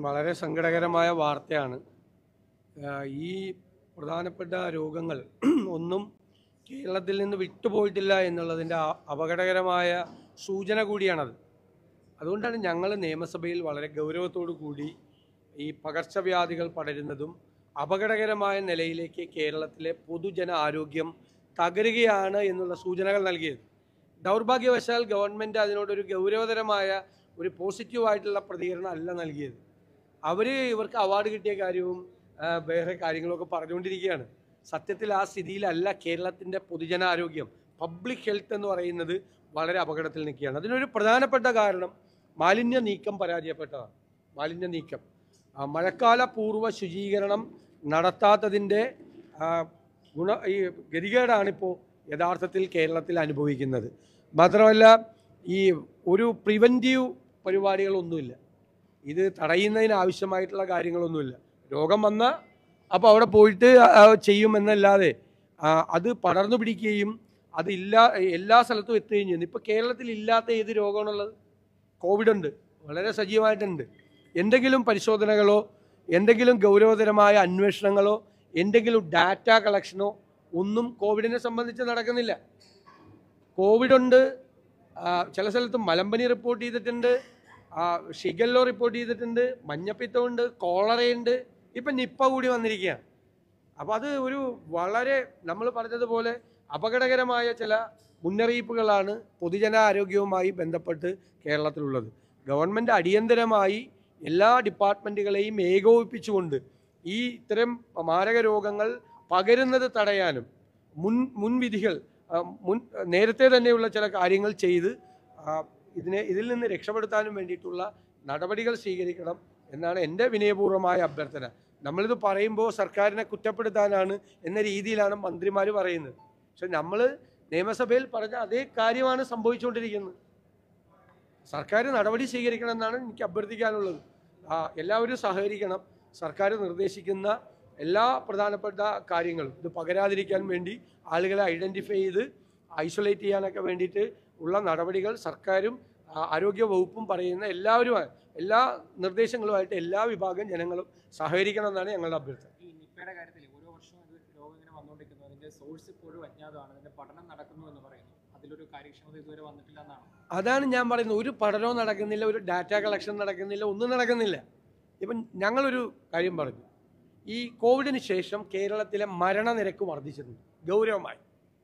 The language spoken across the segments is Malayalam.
വളരെ സങ്കടകരമായ വാർത്തയാണ് ആ, ഈ പ്രധാനപ്പെട്ട രോഗങ്ങൾ ഒന്നും കേരളത്തിൽ നിന്ന് വിട്ടുപോയിട്ടില്ല എന്നുള്ളതിൻ്റെ ആ- അപകടകരമായ സൂചന കൂടിയാണത് അതുകൊണ്ടാണ് ഞങ്ങൾ നിയമസഭയിൽ വളരെ ഗൗരവത്തോടു കൂടി ഈ പകർച്ചവ്യാധികൾ പടരുന്നതും അപകടകരമായ നിലയിലേക്ക് കേരളത്തിലെ പൊതുജന ആരോഗ്യം തകരുകയാണ് എന്നുള്ള സൂചനകൾ നൽകിയത് ദൗർഭാഗ്യവശാൽ ഗവൺമെൻറ് അതിനോടൊരു ഗൗരവതരമായ ഒരു പോസിറ്റീവായിട്ടുള്ള പ്രതികരണം അല്ല നൽകിയത് അവർ ഇവർക്ക് അവാർഡ് കിട്ടിയ കാര്യവും ആ, വേറെ കാര്യങ്ങളൊക്കെ പറഞ്ഞുകൊണ്ടിരിക്കുകയാണ് സത്യത്തിൽ ആ സ്ഥിതിയിലല്ല കേരളത്തിൻ്റെ പൊതുജനാരോഗ്യം പബ്ലിക് ഹെൽത്ത് എന്ന് പറയുന്നത് വളരെ അപകടത്തിൽ നിൽക്കുകയാണ് അതിനൊരു പ്രധാനപ്പെട്ട കാരണം മാലിന്യ നീക്കം പരാജയപ്പെട്ടതാണ് മാലിന്യ നീക്കം ആ, മഴക്കാല പൂർവ്വ ശുചീകരണം നടത്താത്തതിൻ്റെ ആ, ഗുണ ഈ ഗതികേടാണിപ്പോൾ യഥാർത്ഥത്തിൽ കേരളത്തിൽ അനുഭവിക്കുന്നത് മാത്രമല്ല ഈ ഒരു പ്രിവൻറ്റീവ് പരിപാടികളൊന്നുമില്ല ഇത് തടയുന്നതിന് ആവശ്യമായിട്ടുള്ള കാര്യങ്ങളൊന്നുമില്ല രോഗം വന്ന അപ്പോൾ അവിടെ പോയിട്ട് ആ, ചെയ്യുമെന്നല്ലാതെ ആ, അത് പടർന്നു പിടിക്കുകയും അതില്ല എല്ലാ സ്ഥലത്തും എത്തുകയും ചെയ്യുന്നു ഇപ്പോൾ കേരളത്തിൽ ഇല്ലാത്ത ഏത് രോഗമാണുള്ളത് കോവിഡ് ഉണ്ട് വളരെ സജീവമായിട്ടുണ്ട് എന്തെങ്കിലും പരിശോധനകളോ എന്തെങ്കിലും ഗൗരവതരമായ അന്വേഷണങ്ങളോ എന്തെങ്കിലും ഡാറ്റ കളക്ഷനോ ഒന്നും കോവിഡിനെ സംബന്ധിച്ച് നടക്കുന്നില്ല കോവിഡ് ഉണ്ട് ആ, ചില സ്ഥലത്ത് മലമ്പനി റിപ്പോർട്ട് ചെയ്തിട്ടുണ്ട് ആ, ഷിഗല്ലോ റിപ്പോർട്ട് ചെയ്തിട്ടുണ്ട് മഞ്ഞപ്പിത്തമുണ്ട് കോളറയുണ്ട് ഇപ്പം നിപ്പ കൂടി വന്നിരിക്കുകയാണ് അപ്പോൾ അത് ഒരു വളരെ നമ്മൾ പറഞ്ഞതുപോലെ അപകടകരമായ ചില മുന്നറിയിപ്പുകളാണ് പൊതുജനാരോഗ്യവുമായി ബന്ധപ്പെട്ട് കേരളത്തിലുള്ളത് ഗവൺമെൻറ് അടിയന്തരമായി എല്ലാ ഡിപ്പാർട്ട്മെൻറ്റുകളെയും ഏകോപിപ്പിച്ചുകൊണ്ട് ഈ ഇത്തരം മാരക രോഗങ്ങൾ പകരുന്നത് തടയാനും മുൻ മുൻവിധികൾ ആ, മുൻ നേരത്തെ തന്നെയുള്ള ചില കാര്യങ്ങൾ ചെയ്ത് ആ, ഇതിനെ ഇതിൽ നിന്ന് രക്ഷപ്പെടുത്താനും വേണ്ടിയിട്ടുള്ള നടപടികൾ സ്വീകരിക്കണം എന്നാണ് എൻ്റെ വിനയപൂർവ്വമായ അഭ്യർത്ഥന നമ്മളിത് പറയുമ്പോൾ സർക്കാരിനെ കുറ്റപ്പെടുത്താനാണ് എന്ന രീതിയിലാണ് മന്ത്രിമാർ പറയുന്നത് പക്ഷെ നമ്മൾ നിയമസഭയിൽ പറഞ്ഞ അതേ കാര്യമാണ് സംഭവിച്ചുകൊണ്ടിരിക്കുന്നത് സർക്കാർ നടപടി സ്വീകരിക്കണം എന്നാണ് എനിക്ക് അഭ്യർത്ഥിക്കാനുള്ളത് ആ, എല്ലാവരും സഹകരിക്കണം സർക്കാർ നിർദ്ദേശിക്കുന്ന എല്ലാ പ്രധാനപ്പെട്ട കാര്യങ്ങളും ഇത് പകരാതിരിക്കാൻ വേണ്ടി ആളുകളെ ഐഡൻറ്റിഫൈ ചെയ്ത് ഐസൊലേറ്റ് ചെയ്യാനൊക്കെ വേണ്ടിയിട്ട് ഉള്ള നടപടികൾ സർക്കാരും ആ, ആരോഗ്യ വകുപ്പും പറയുന്ന എല്ലാവരുമായി എല്ലാ നിർദ്ദേശങ്ങളുമായിട്ട് എല്ലാ വിഭാഗം ജനങ്ങളും സഹകരിക്കണം എന്നാണ് ഞങ്ങളുടെ അഭ്യർത്ഥന ഈ നിപ്പയുടെ കാര്യത്തിൽ ഓരോ വർഷവും ഇത് രോഗം ഇങ്ങനെ വന്നുകൊണ്ടിരിക്കുന്നു അതിന്റെ സോഴ്സ് ഇപ്പോഴും അജ്ഞാതമാണ് അതിന്റെ പഠനം നടക്കുന്നു എന്ന് പറയുന്നു അതിലൊരു കാര്യക്ഷമത ഇതുവരെ വന്നിട്ടില്ല എന്നാണ് അതാണ് ഞാൻ പറയുന്നത് ഒരു പഠനവും നടക്കുന്നില്ല ഒരു ഡാറ്റ കളക്ഷൻ നടക്കുന്നില്ല ഒന്നും നടക്കുന്നില്ല ഇപ്പം ഞങ്ങളൊരു കാര്യം പറഞ്ഞു ഈ കോവിഡിന് ശേഷം കേരളത്തിലെ മരണനിരക്ക് വർദ്ധിച്ചിട്ടുണ്ട് ഗൗരവമായി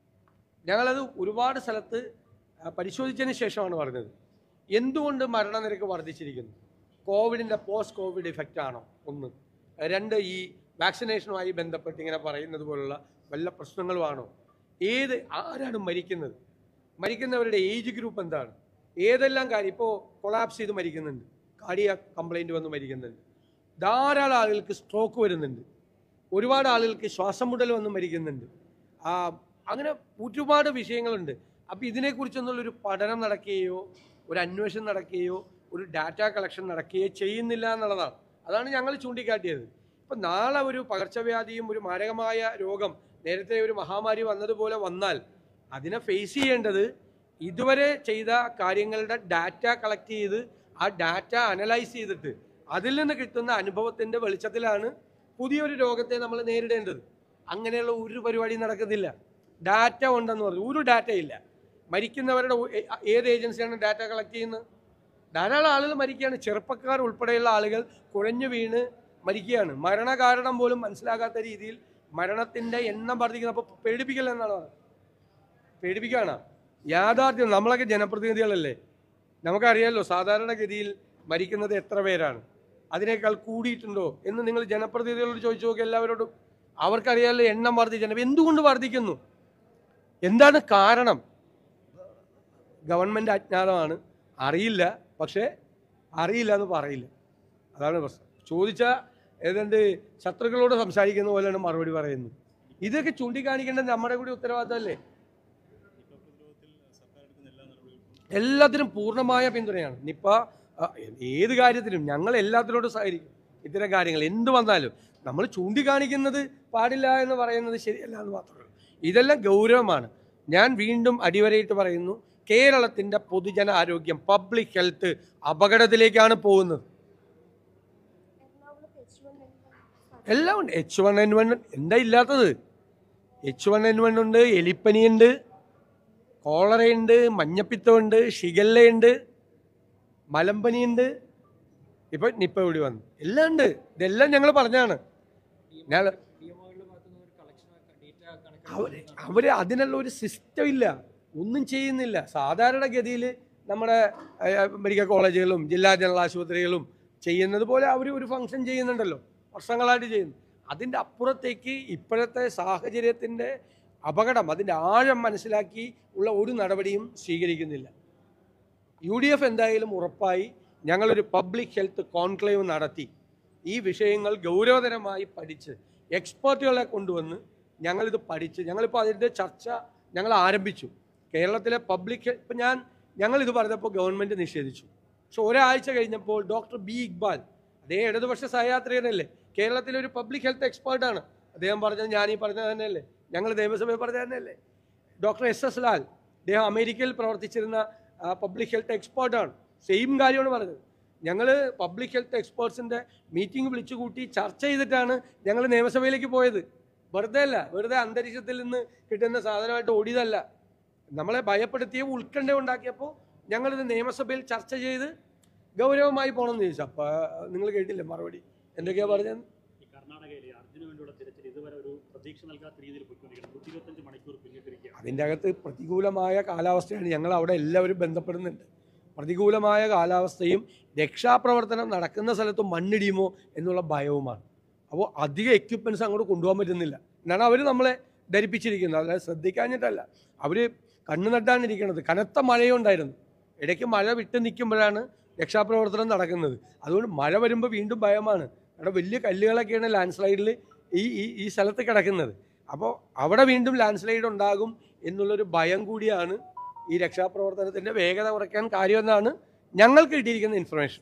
ഞങ്ങളത് ഒരുപാട് സ്ഥലത്ത് ആ, പരിശോധിച്ചതിന് ശേഷമാണ് പറഞ്ഞത് എന്തുകൊണ്ട് മരണനിരക്ക് വർദ്ധിച്ചിരിക്കുന്നു കോവിഡിൻ്റെ പോസ്റ്റ് കോവിഡ് ഇഫക്റ്റ് ആണോ ഒന്ന് രണ്ട് ഈ വാക്സിനേഷനുമായി ബന്ധപ്പെട്ട് ഇങ്ങനെ പറയുന്നത് പോലുള്ള വല്ല പ്രശ്നങ്ങളുമാണോ ഏത് ആരാണ് മരിക്കുന്നത് മരിക്കുന്നവരുടെ ഏജ് ഗ്രൂപ്പ് എന്താണ് ഏതെല്ലാം കാര്യം ഇപ്പോൾ കൊളാപ്സ് ചെയ്ത് മരിക്കുന്നുണ്ട് കാർഡിയ കംപ്ലൈൻറ്റ് വന്ന് മരിക്കുന്നുണ്ട് ധാരാളം ആളുകൾക്ക് സ്ട്രോക്ക് വരുന്നുണ്ട് ഒരുപാട് ആളുകൾക്ക് ശ്വാസം മുട്ടൽ വന്ന് മരിക്കുന്നുണ്ട് ആ, അങ്ങനെ ഒരുപാട് വിഷയങ്ങളുണ്ട് അപ്പോൾ ഇതിനെക്കുറിച്ചൊന്നുള്ളൊരു പഠനം നടക്കുകയോ ഒരു അന്വേഷണം നടക്കുകയോ ഒരു ഡാറ്റ കളക്ഷൻ നടക്കുകയോ ചെയ്യുന്നില്ല എന്നുള്ളതാണ് അതാണ് ഞങ്ങൾ ചൂണ്ടിക്കാട്ടിയത് ഇപ്പം നാളെ ഒരു പകർച്ചവ്യാധിയും ഒരു മാരകമായ രോഗം നേരത്തെ ഒരു മഹാമാരി വന്നതുപോലെ വന്നാൽ അതിനെ ഫേസ് ചെയ്യേണ്ടത് ഇതുവരെ ചെയ്ത കാര്യങ്ങളുടെ ഡാറ്റ കളക്ട് ചെയ്ത് ആ ഡാറ്റ അനലൈസ് ചെയ്തിട്ട് അതിൽ നിന്ന് കിട്ടുന്ന അനുഭവത്തിൻ്റെ വെളിച്ചത്തിലാണ് പുതിയൊരു രോഗത്തെ നമ്മൾ നേരിടേണ്ടത് അങ്ങനെയുള്ള ഒരു പരിപാടി നടക്കുന്നില്ല ഡാറ്റ ഉണ്ടെന്ന് പറഞ്ഞു ഒരു ഡാറ്റ ഇല്ല മരിക്കുന്നവരുടെ ഒ- ഏ- ഏത് ഏജൻസിയാണ് ഡാറ്റ കളക്ട് ചെയ്യുന്നത് ധാരാളം ആളുകൾ മരിക്കുകയാണ് ചെറുപ്പക്കാർ ഉൾപ്പെടെയുള്ള ആളുകൾ കുഴഞ്ഞു വീണ് മരിക്കുകയാണ് മരണകാരണം പോലും മനസ്സിലാകാത്ത രീതിയിൽ മരണത്തിൻ്റെ എണ്ണം വർദ്ധിക്കുന്നത് അപ്പോൾ പേടിപ്പിക്കൽ എന്നാണ് പറയുന്നത് പേടിപ്പിക്കുകയാണ് യാഥാർത്ഥ്യം നമ്മളൊക്കെ ജനപ്രതിനിധികളല്ലേ നമുക്കറിയാമല്ലോ സാധാരണഗതിയിൽ മരിക്കുന്നത് എത്ര പേരാണ് അതിനേക്കാൾ കൂടിയിട്ടുണ്ടോ എന്ന് നിങ്ങൾ ജനപ്രതിനിധികളോട് ചോദിച്ചു നോക്കി എല്ലാവരോടും അവർക്കറിയാമല്ലോ എണ്ണം വർദ്ധിച്ചു എന്തുകൊണ്ട് വർദ്ധിക്കുന്നു എന്താണ് കാരണം ഗവൺമെൻറ് അജ്ഞാതമാണ് അറിയില്ല പക്ഷേ അറിയില്ല എന്ന് പറയില്ല അതാണ് പ്രശ്നം ചോദിച്ച ഏതാണ്ട് ശത്രുക്കളോട് സംസാരിക്കുന്ന പോലെയാണ് മറുപടി പറയുന്നത് ഇതൊക്കെ ചൂണ്ടിക്കാണിക്കേണ്ടത് നമ്മുടെ കൂടി ഉത്തരവാദിത്തമല്ലേ എല്ലാത്തിനും പൂർണ്ണമായ പിന്തുണയാണ് നിപ്പ ആ, ഏത് കാര്യത്തിനും ഞങ്ങൾ എല്ലാത്തിനോടും സഹകരിക്കും ഇത്തരം കാര്യങ്ങൾ എന്ത് വന്നാലും നമ്മൾ ചൂണ്ടിക്കാണിക്കുന്നത് പാടില്ല എന്ന് പറയുന്നത് ശരിയല്ല എന്ന് മാത്രമേ ഉള്ളൂ ഇതെല്ലാം ഗൗരവമാണ് ഞാൻ വീണ്ടും അടിവരയിട്ട് പറയുന്നു കേരളത്തിൻ്റെ പൊതുജന ആരോഗ്യം പബ്ലിക് ഹെൽത്ത് അപകടത്തിലേക്കാണ് പോകുന്നത് problem H one N one എല്ലാം ഉണ്ട് എച്ച് വൺ എൻ വൺ എന്താ ഇല്ലാത്തത് എച്ച് വൺ എൻ വൺ ഉണ്ട് എലിപ്പനിയുണ്ട് കോളറയുണ്ട് മഞ്ഞപ്പിത്തമുണ്ട് ഷിഗല്ലയുണ്ട് മലമ്പനിയുണ്ട് ഇപ്പൊ നിപ്പ കൂടി വന്നു എല്ലാം ഉണ്ട് ഇതെല്ലാം ഞങ്ങൾ പറഞ്ഞാണ് ഞങ്ങൾ ഡിഎംഒകളുടെ ഭാഗത്തു നിന്ന് ഒരു കളക്ഷൻ ഡേറ്റ അവര് കണക്ക് അവര് അതിനുള്ള ഒരു സിസ്റ്റം ഇല്ല ഒന്നും ചെയ്യുന്നില്ല സാധാരണഗതിയിൽ നമ്മുടെ ഏഹ്, മെഡിക്കൽ കോളേജുകളും ജില്ലാ ജനറൽ ആശുപത്രികളും ചെയ്യുന്നത് പോലെ അവർ ഒരു ഫംഗ്ഷൻ ചെയ്യുന്നുണ്ടല്ലോ വർഷങ്ങളായിട്ട് ചെയ്യുന്നു അതിൻ്റെ അപ്പുറത്തേക്ക് ഇപ്പോഴത്തെ സാഹചര്യത്തിൻ്റെ അപകടം അതിൻ്റെ ആഴം മനസ്സിലാക്കി ഉള്ള ഒരു നടപടിയും സ്വീകരിക്കുന്നില്ല യു ഡി എഫ് എന്തായാലും ഉറപ്പായി ഞങ്ങളൊരു പബ്ലിക് ഹെൽത്ത് കോൺക്ലേവ് നടത്തി ഈ വിഷയങ്ങൾ ഗൗരവതരമായി പഠിച്ച് എക്സ്പേർട്ടുകളെ കൊണ്ടുവന്ന് ഞങ്ങളിത് പഠിച്ച് ഞങ്ങളിപ്പോൾ അതിൻ്റെ ചർച്ച ഞങ്ങൾ ആരംഭിച്ചു കേരളത്തിലെ പബ്ലിക് ഇപ്പം ഞാൻ ഞങ്ങളിത് പറഞ്ഞപ്പോൾ ഗവൺമെൻറ് നിഷേധിച്ചു പക്ഷെ ഒരാഴ്ച കഴിഞ്ഞപ്പോൾ ഡോക്ടർ ബി ഇക്ബാൽ അദ്ദേഹം ഇടതുപക്ഷ സഹയാത്രികനല്ലേ കേരളത്തിലെ ഒരു പബ്ലിക് ഹെൽത്ത് എക്സ്പേർട്ടാണ് അദ്ദേഹം പറഞ്ഞത് ഞാൻ ഈ പറഞ്ഞത് തന്നെയല്ലേ ഞങ്ങൾ നിയമസഭയിൽ പറഞ്ഞത് തന്നെയല്ലേ ഡോക്ടർ എസ് എസ് ലാൽ അദ്ദേഹം അമേരിക്കയിൽ പ്രവർത്തിച്ചിരുന്ന പബ്ലിക് ഹെൽത്ത് എക്സ്പേർട്ടാണ് സെയിം കാര്യമാണ് പറഞ്ഞത് ഞങ്ങൾ പബ്ലിക് ഹെൽത്ത് എക്സ്പേർട്സിൻ്റെ മീറ്റിംഗ് വിളിച്ചു കൂട്ടി ചർച്ച ചെയ്തിട്ടാണ് ഞങ്ങൾ നിയമസഭയിലേക്ക് പോയത് വെറുതെ അല്ല വെറുതെ അന്തരീക്ഷത്തിൽ നിന്ന് കിട്ടുന്ന സാധനമായിട്ട് ഓടിയതല്ല നമ്മളെ ഭയപ്പെടുത്തിയ ഉത്കണ്ഠ ഉണ്ടാക്കിയപ്പോൾ ഞങ്ങളിത് നിയമസഭയിൽ ചർച്ച ചെയ്ത് ഗൗരവമായി പോകണമെന്ന് ചോദിച്ചു അപ്പോൾ നിങ്ങൾ കേട്ടില്ലേ മറുപടി എന്തൊക്കെയാണ് പറഞ്ഞത് ഈ കർണാടകയിലെ അർജുന് വേണ്ടിയുള്ള തിരച്ചിൽ ഇതുവരെ ഒരു പ്രതീക്ഷ നൽകാത്ത രീതിയിൽ പോയിക്കൊണ്ടിരിക്കുന്നത് നൂറ്റി ഇരുപത്തഞ്ച് മണിക്കൂർ പിന്നിട്ടിരിക്കുകയാണ് അതിൻ്റെ അകത്ത് പ്രതികൂലമായ കാലാവസ്ഥയാണ് ഞങ്ങൾ അവിടെ എല്ലാവരും ബന്ധപ്പെടുന്നുണ്ട് പ്രതികൂലമായ കാലാവസ്ഥയും രക്ഷാപ്രവർത്തനം നടക്കുന്ന സ്ഥലത്ത് മണ്ണിടിയുമോ എന്നുള്ള ഭയവുമാണ് അപ്പോൾ അധികം എക്യുപ്മെൻറ്റ്സ് അങ്ങോട്ട് കൊണ്ടുപോകാൻ പറ്റുന്നില്ല എന്നാണ് അവർ നമ്മളെ ധരിപ്പിച്ചിരിക്കുന്നത് അതായത് ശ്രദ്ധിക്കാഞ്ഞിട്ടല്ല അവർ കണ്ണു നട്ടാണിരിക്കുന്നത് കനത്ത മഴയുണ്ടായിരുന്നു ഇടയ്ക്ക് മഴ വിട്ട് നിൽക്കുമ്പോഴാണ് രക്ഷാപ്രവർത്തനം നടക്കുന്നത് അതുകൊണ്ട് മഴ വരുമ്പോൾ വീണ്ടും ഭയമാണ് അവിടെ വലിയ കല്ലുകളൊക്കെയാണ് ലാൻഡ് സ്ലൈഡിൽ ഈ ഈ ഈ സ്ഥലത്ത് കിടക്കുന്നത് അപ്പോൾ അവിടെ വീണ്ടും ലാൻഡ് സ്ലൈഡ് ഉണ്ടാകും എന്നുള്ളൊരു ഭയം കൂടിയാണ് ഈ രക്ഷാപ്രവർത്തനത്തിൻ്റെ വേഗത കുറയ്ക്കാൻ കാര്യമെന്നാണ് ഞങ്ങൾക്ക് കിട്ടിയിരിക്കുന്ന ഇൻഫർമേഷൻ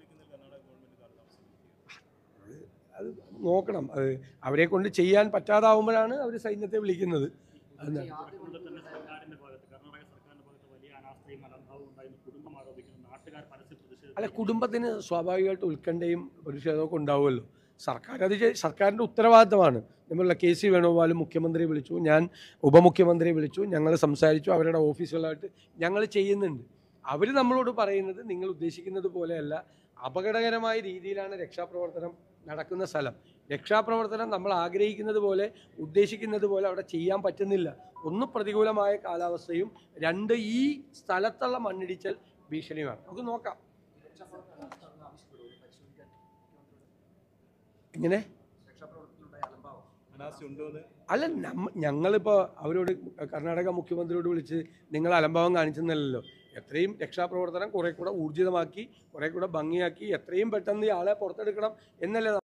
അത് നോക്കണം അത് അവരെ കൊണ്ട് ചെയ്യാൻ പറ്റാതാവുമ്പോഴാണ് അവർ സൈന്യത്തെ വിളിക്കുന്നത് അതെന്താണ് അതുകൊണ്ട് തന്നെ സർക്കാരിന്റെ ഭാഗത്ത് കർണാടക സർക്കാരിന്റെ ഭാഗത്ത് വലിയ അനാസ്ഥയും അലംഭാവവും ഉണ്ടായിരുന്നു കുടുംബം ആരോപിക്കുന്നു നാട്ടുകാർ പരസ്യ പ്രതിഷേധം അല്ല കുടുംബത്തിന് സ്വാഭാവികമായിട്ട് ഉത്കണ്ഠയും പ്രതിഷേധമൊക്കെ ഉണ്ടാവുമല്ലോ സർക്കാർ അത് ചെയ്- സർക്കാരിൻ്റെ ഉത്തരവാദിത്തമാണ് നമ്മളുടെ കെ സി വേണുഗോപാൽ മുഖ്യമന്ത്രിയെ വിളിച്ചു ഞാൻ ഉപമുഖ്യമന്ത്രിയെ വിളിച്ചു ഞങ്ങൾ സംസാരിച്ചു അവരുടെ ഓഫീസുകളായിട്ട് ഞങ്ങൾ ചെയ്യുന്നുണ്ട് അവർ നമ്മളോട് പറയുന്നത് നിങ്ങൾ ഉദ്ദേശിക്കുന്നത് പോലെയല്ല അപകടകരമായ രീതിയിലാണ് രക്ഷാപ്രവർത്തനം നടക്കുന്ന സ്ഥലം രക്ഷാപ്രവർത്തനം നമ്മൾ ആഗ്രഹിക്കുന്നത് പോലെ ഉദ്ദേശിക്കുന്നത് പോലെ അവിടെ ചെയ്യാൻ പറ്റുന്നില്ല ഒന്ന് പ്രതികൂലമായ കാലാവസ്ഥയും രണ്ട് ഈ സ്ഥലത്തുള്ള മണ്ണിടിച്ചൽ ഭീഷണിയുമാണ് നമുക്ക് നോക്കാം എങ്ങനെ അല്ല നമ്മ ഞങ്ങളിപ്പോൾ അവരോട് കർണാടക മുഖ്യമന്ത്രിയോട് വിളിച്ച് നിങ്ങൾ അലംഭാവം കാണിച്ചെന്നല്ലോ എത്രയും രക്ഷാപ്രവർത്തനം കുറെ കൂടെ ഊർജിതമാക്കി കുറെ കൂടെ ഭംഗിയാക്കി എത്രയും പെട്ടെന്ന് ഈ ആളെ പുറത്തെടുക്കണം എന്നല്ലേ